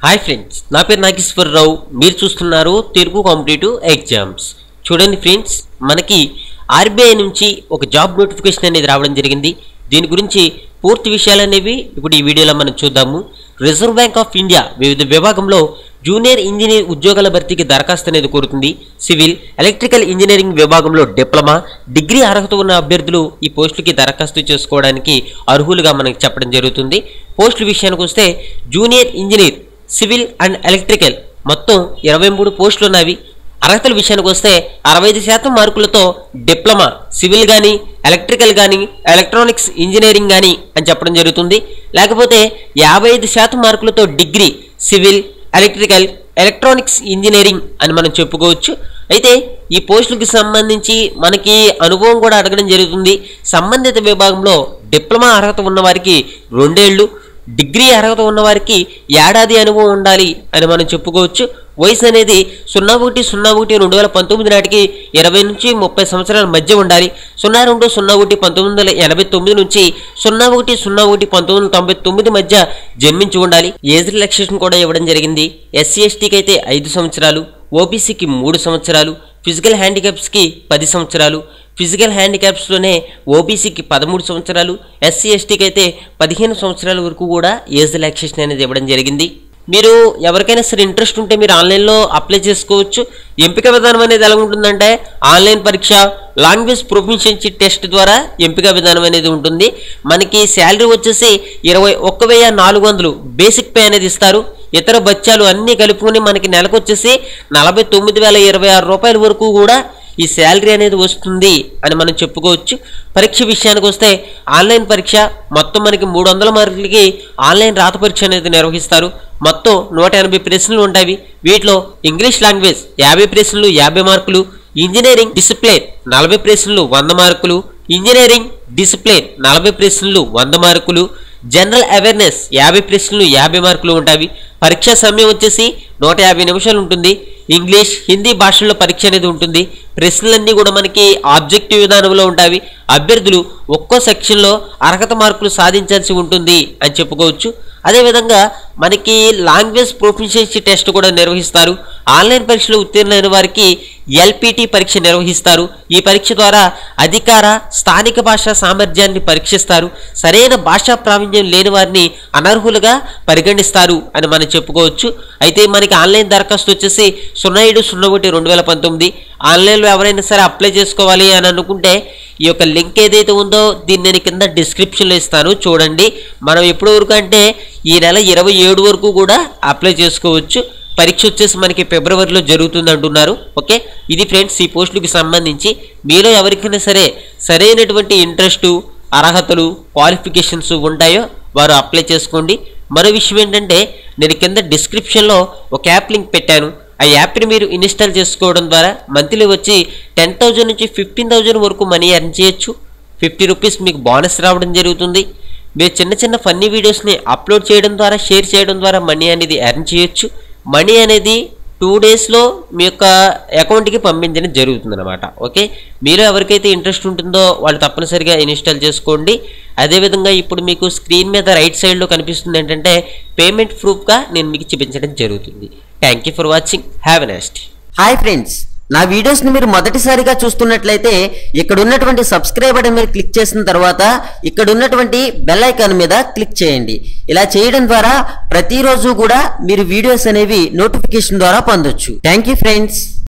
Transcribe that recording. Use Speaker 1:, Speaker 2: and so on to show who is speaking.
Speaker 1: hi friends నా పేరు నాగేశ్వరరావు మీరు చూస్తున్నారు తెలుగు కాంపిటేటివ్ ఎగ్జామ్స్ చూడండి ఫ్రెండ్స్ మనకి ఆర్బీఐ నుంచి ఒక జాబ్ నోటిఫికేషన్ అనేది రావడం జరిగింది దీని గురించి పూర్తి విషయాలు అనేవి ఇప్పుడు ఈ వీడియోలో మనం చూద్దాము రిజర్వ్ బ్యాంక్ ఆఫ్ ఇండియా వివిధ విభాగంలో జూనియర్ ఇంజనీర్ ఉద్యోగాల భర్తీకి దరఖాస్తు అనేది కోరుతుంది సివిల్ ఎలక్ట్రికల్ ఇంజనీరింగ్ విభాగంలో డిప్లొమా డిగ్రీ అర్హత ఉన్న అభ్యర్థులు ఈ పోస్టులకి దరఖాస్తు చేసుకోవడానికి అర్హులుగా మనకి చెప్పడం జరుగుతుంది పోస్టుల విషయానికి వస్తే junior engineer civil and electrical మొత్తం ఇరవై మూడు పోస్టులు ఉన్నవి అర్హతల విషయానికి వస్తే అరవై ఐదు శాతం మార్కులతో డిప్లొమా సివిల్ కానీ ఎలక్ట్రికల్ కానీ ఎలక్ట్రానిక్స్ ఇంజనీరింగ్ కానీ అని చెప్పడం జరుగుతుంది లేకపోతే యాభై ఐదు శాతం మార్కులతో degree civil electrical electronics engineering అని మనం చెప్పుకోవచ్చు అయితే ఈ పోస్టులకు సంబంధించి మనకి అనుభవం కూడా అడగడం జరుగుతుంది సంబంధిత విభాగంలో డిప్లొమా అర్హత ఉన్న వారికి రెండేళ్లు డిగ్రీ అర్హత ఉన్న వారికి ఏడాది అనుభవం ఉండాలి అని మనం చెప్పుకోవచ్చు వయసు అనేది సున్నా ఒకటి సున్నా ఒకటి రెండు వేల పంతొమ్మిది నాటికి ఇరవై నుంచి ముప్పై సంవత్సరాల మధ్య ఉండాలి సున్నా రెండు సున్నా ఒకటి పంతొమ్మిది వందల ఎనభై తొమ్మిది నుంచి సున్నా ఒకటి సున్నా ఒకటి పంతొమ్మిది వందల తొంభై తొమ్మిది మధ్య జన్మించి ఉండాలి ఏజ్ రిలాక్సేషన్ కూడా ఇవ్వడం జరిగింది ఎస్సీ ఎస్టీకి అయితే ఐదు సంవత్సరాలు ఓబీసీకి మూడు సంవత్సరాలు ఫిజికల్ హ్యాండిక్యాప్స్కి పది సంవత్సరాలు ఫిజికల్ హ్యాండిక్యాప్స్లోనే ఓబీసీకి పదమూడు సంవత్సరాలు ఎస్సీ ఎస్టీకి అయితే పదిహేను సంవత్సరాల వరకు కూడా ఏజ్ రిలాక్సేషన్ అనేది ఇవ్వడం జరిగింది మీరు ఎవరికైనా సరే ఇంట్రెస్ట్ ఉంటే మీరు ఆన్లైన్లో అప్లై చేసుకోవచ్చు ఎంపిక విధానం అనేది ఎలా ఉంటుందంటే ఆన్లైన్ పరీక్ష లాంగ్వేజ్ ప్రొఫిషియన్సీ టెస్ట్ ద్వారా ఎంపిక విధానం అనేది ఉంటుంది మనకి శాలరీ వచ్చేసి ఇరవై ఒక్క వెయ్యి నాలుగు వందలు బేసిక్ పే అనేది ఇస్తారు ఇతర బత్యాలు అన్నీ కలుపుకొని మనకి నెలకు వచ్చేసి నలభై తొమ్మిది వేల ఇరవై ఆరు రూపాయల వరకు కూడా ఈ శాలరీ అనేది వస్తుంది అని మనం చెప్పుకోవచ్చు పరీక్ష విషయానికి వస్తే ఆన్లైన్ పరీక్ష మొత్తం మనకి మూడు వందల మార్కులకి ఆన్లైన్ రాత పరీక్ష అనేది నిర్వహిస్తారు మొత్తం నూట ఎనభై ప్రశ్నలు ఉంటాయి వీటిలో ఇంగ్లీష్ లాంగ్వేజ్ యాభై ప్రశ్నలు యాభై మార్కులు ఇంజనీరింగ్ డిసిప్లిన్ నలభై ప్రశ్నలు వంద మార్కులు ఇంజనీరింగ్ డిసిప్లిన్ నలభై ప్రశ్నలు వంద మార్కులు జనరల్ అవేర్నెస్ యాభై ప్రశ్నలు యాభై మార్కులు ఉంటాయి పరీక్ష సమయం వచ్చేసి నూట యాభై నిమిషాలు ఉంటుంది ఇంగ్లీష్ హిందీ భాషల్లో పరీక్ష అనేది ఉంటుంది ప్రశ్నలన్నీ కూడా మనకి ఆబ్జెక్టివ్ విధానంలో ఉంటాయి అభ్యర్థులు ఒక్కో సెక్షన్లో అర్హత మార్కులు సాధించాల్సి ఉంటుంది అని చెప్పుకోవచ్చు అదేవిధంగా మనకి లాంగ్వేజ్ ప్రొఫిషియన్సీ టెస్ట్ కూడా నిర్వహిస్తారు ఆన్లైన్ పరీక్షలో ఉత్తీర్ణులైన వారికి ఎల్పిటి పరీక్ష నిర్వహిస్తారు ఈ పరీక్ష ద్వారా అధికార స్థానిక భాషా సామర్థ్యాన్ని పరీక్షిస్తారు సరైన భాషా ప్రావీణ్యం లేని వారిని అనర్హులుగా పరిగణిస్తారు అని మనం చెప్పుకోవచ్చు అయితే మనకి ఆన్లైన్ దరఖాస్తు వచ్చేసి సున్నా ఏడు సున్నా ఒకటి రెండు వేల పంతొమ్మిది ఆన్లైన్లో ఎవరైనా సరే అప్లై చేసుకోవాలి అని అనుకుంటే ఈ యొక్క లింక్ ఏదైతే ఉందో దీన్ని నేను కింద డిస్క్రిప్షన్లో ఇస్తాను చూడండి మనం ఎప్పటి వరకు అంటే ఈ నెల ఇరవై ఏడు వరకు కూడా అప్లై చేసుకోవచ్చు పరీక్ష వచ్చేసి మనకి ఫిబ్రవరిలో జరుగుతుంది అంటున్నారు ఓకే ఇది ఫ్రెండ్స్ ఈ పోస్టులకు సంబంధించి మీలో ఎవరికైనా సరే సరైనటువంటి ఇంట్రెస్టు అర్హతలు క్వాలిఫికేషన్స్ ఉంటాయో వారు అప్లై చేసుకోండి మరో విషయం ఏంటంటే నేను కింద డిస్క్రిప్షన్లో ఒక యాప్ లింక్ పెట్టాను ఆ యాప్ని మీరు ఇన్స్టాల్ చేసుకోవడం ద్వారా మంత్లీ వచ్చి టెన్ థౌజండ్ నుంచి ఫిఫ్టీన్ థౌజండ్ వరకు మనీ ఎర్న్ చేయొచ్చు ఫిఫ్టీ రూపీస్ మీకు బోనస్ రావడం జరుగుతుంది మీరు చిన్న చిన్న ఫన్నీ వీడియోస్ని అప్లోడ్ చేయడం ద్వారా షేర్ చేయడం ద్వారా మనీ అనేది ఎర్న్ చేయొచ్చు మనీ అనేది టూ డేస్లో మీ యొక్క అకౌంట్కి పంపించడం జరుగుతుంది అనమాట ఓకే మీరు ఎవరికైతే ఇంట్రెస్ట్ ఉంటుందో వాళ్ళు తప్పనిసరిగా ఇన్స్టాల్ చేసుకోండి అదేవిధంగా ఇప్పుడు మీకు స్క్రీన్ మీద రైట్ సైడ్లో కనిపిస్తుంది ఏంటంటే పేమెంట్ ప్రూఫ్గా నేను మీకు చూపించడం జరుగుతుంది thank you for watching have a next
Speaker 2: hi friends నా వీడియోస్ ని మీరు మొదటిసారిగా చూస్తున్నట్లయితే ఇక్కడ ఉన్నటువంటి సబ్స్క్రైబ్ బటన్ మీద క్లిక్ చేసిన తర్వాత ఇక్కడ ఉన్నటువంటి బెల్ ఐకాన్ మీద క్లిక్ చేయండి ఇలా చేయడం ద్వారా ప్రతిరోజు కూడా మీరు వీడియోస్ అనేవి నోటిఫికేషన్ ద్వారా పొందొచ్చు థ్యాంక్ యూ ఫ్రెండ్స్